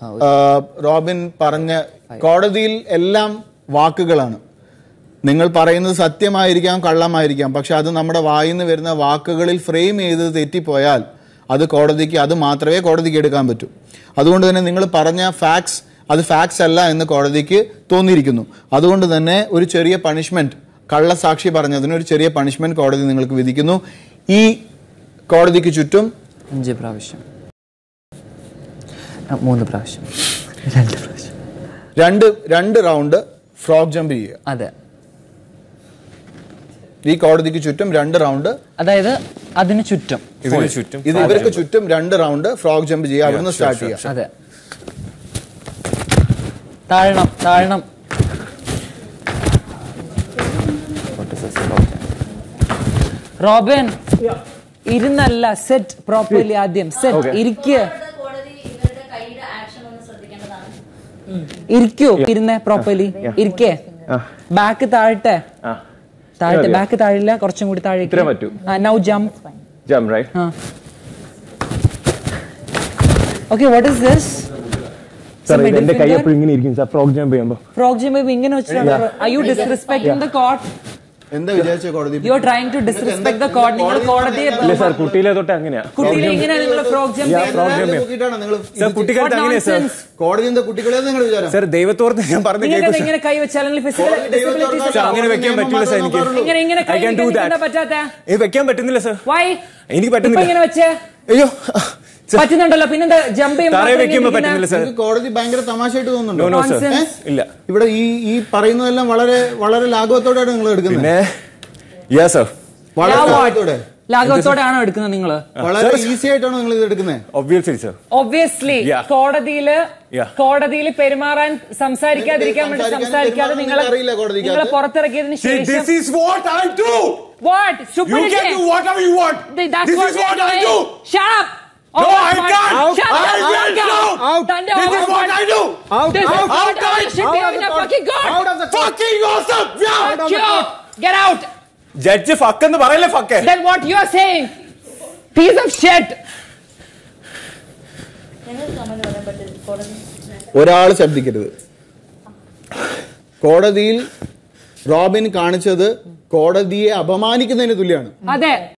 ആ, റോബിൻ പറഞ്ഞ കോടതിയിൽ എല്ലാം വാക്കുകളാണ് നിങ്ങൾ പറയുന്നത് സത്യമായിരിക്കാം കള്ളമായിരിക്കാം പക്ഷെ അത് നമ്മുടെ വായിൽ നിന്ന് വരുന്ന വാക്കുകളിൽ ഫ്രെയിം ചെയ്ത് തെറ്റിപ്പോയാൽ അത് കോടതിക്ക് അത് മാത്രമേ കോടതിക്ക് എടുക്കാൻ പറ്റൂ അതുകൊണ്ട് തന്നെ നിങ്ങൾ പറഞ്ഞ ഫാക്സ് അത് ഫാക്സ് അല്ല എന്ന് കോടതിക്ക് തോന്നിയിരിക്കുന്നു അതുകൊണ്ട് തന്നെ ഒരു ചെറിയ പണിഷ്മെന്റ് കള്ളസാക്ഷി പറഞ്ഞതിന് ഒരു ചെറിയ പണിഷ്മെന്റ് കോടതി നിങ്ങൾക്ക് വിധിക്കുന്നു ഈ കോടതിക്ക് ചുറ്റും അഞ്ച് പ്രാവശ്യം ആ, മൂന്ന് പ്രാവശ്യം രണ്ട് പ്രാവശ്യം രണ്ട് രണ്ട് റൗണ്ട് ഫ്രോഗ് ജമ്പ് ചെയ്യുക അതെ ഈ കോടതിക്ക് ചുറ്റും രണ്ട് റൗണ്ട് അതായത് അതിന് ചുറ്റും ഇതിന് ചുറ്റും ഇത് ഇവർക്ക് ചുറ്റും രണ്ട് റൗണ്ട് ഫ്രോഗ് ജമ്പ് ചെയ്യുക അവിടുന്ന് സ്റ്റാർട്ട് ചെയ്യുക അതെ താഴണം താഴണം റോബിൻ ഇരുന്നല്ല സെറ്റ് പ്രോപ്പർലി ആദ്യം സെറ്റ് ഇരിക്കുക കോടതി ഇവരുടെ കൈയുടെ ആക്ഷൻ ഒന്ന് ശ്രദ്ധിക്കേണ്ടതാണ് ഇരിക്കൂ ഇരുന്നേ പ്രോപ്പർലി ഇരിക്കേ ബാക്ക് താഴട്ടെ താഴട്ടെ ബാക്ക് താഴില്ല കുറച്ചും കൂടി താഴേക്ക് ഇത്രേ പറ്റൂ. Now jump jump right okay what is this sir എന്റെ കൈ എപ്പോഴും ഇങ്ങനെ ഇരിക്കും സാർ ഫ്രോഗ് ജമ്പ് ചെയ്യുമ്പോ ഫ്രോഗ് ജമ്പ് ഇങ്ങനെ വെച്ചിട്ടാണ് I you disrespecting the court എന്താ വിചാരിച്ച കോടതി you are trying to disrespect the court നിങ്ങൾ കോടതിയെ ഇല്ല സാർ കുട്ടിയിലെ തൊട്ട് അങ്ങനെയാ കുട്ടികളെ ഇങ്ങനെ നിങ്ങൾ frog jump Yeah, frog jump. നോക്കിയിട്ടാണ് നിങ്ങൾ സാർ കുട്ടിക്കാലത്ത് അങ്ങനെയാ സാർ കോടതി എന്താ കുട്ടികളെ നിങ്ങൾ വിചാരം സാർ ദൈവത്തോർത്ത് ഞാൻ പറഞ്ഞു നിങ്ങൾക്ക് കേൾക്കും ഇങ്ങനെ കൈ വെച്ചാൽ അല്ലെങ്കിൽ ഫിസിക്കൽ ഡിസബിലിറ്റീസ് സാർ അങ്ങനെ വെക്കാൻ പറ്റില്ല സാർ എനിക്ക് ഇങ്ങനെ ഇങ്ങനെ ഐ കൈ ക്യാൻ ഡു വെക്കാൻ ദാറ്റ് പറ്റാത്ത ഏ വെക്കാൻ പറ്റുന്നില്ല സാർ വൈ എനിക്ക് ഇപ്പൊ പറ്റുന്നില്ല ഇങ്ങനെ വെച്ചേ അയ്യോ സാർ പറ്റുന്നുണ്ടല്ലോ പിന്നെന്താ ജമ്പ് തറയെ വെക്കുമ്പോ പറ്റുന്നില്ല സാർ നിങ്ങൾക്ക് കോടതി ഭയങ്കര തമാശയായിട്ട് നോ തോന്നുന്നുണ്ടോ നോ സാർ Nonsense. ഇല്ല ഇവിടെ ഈ ഈ പറയുന്നതെല്ലാം വളരെ വളരെ ലാഘവത്തോടെയാണ് നിങ്ങൾ എടുക്കുന്നത് പിന്നെ യാ സാർ വളരെ ലാഘവത്തോടെ ലാഘവത്തോടെ ആണോ എടുക്കുന്നത് നിങ്ങൾ വളരെ ഈസി ആയിട്ടാണ് നിങ്ങൾ ഇത് എടുക്കുന്നത് ഒബ്വിയസ്ലി സാർ ഒബ്വിയസ്ലി Yeah. കോടതിയില് Yeah. കോടതിയിൽ പെരുമാറാൻ സംസാരിക്കാതിരിക്കാൻ വേണ്ടി സംസാരിക്കാനും സംസാരിക്കാതെ പെരുമാറാൻ നിങ്ങൾ അറിയില്ല കോടതിക്കകത്ത്. നിങ്ങളെ പുറത്തിറക്കിയതിന് See, ശേഷം this is what I do. What You can do whatever you want. This is what I do. No, I can't. I will shout. This is what I do. Out, out, out, out. Fucking awesome. Yeah. Get out! Judge fuck എന്ന് പറയല്ലേ fuck Then what you are saying? Piece of shit! ഞങ്ങൾക്ക് comment പറയാൻ പറ്റില്ല കോടതി ഒരാൾ ശബ്ദിക്കരുത് കോടതിയിൽ Robin കാണിച്ചത് കോടതിയെ അപമാനിക്കുന്നതിന് തുല്യമാണ് അതെ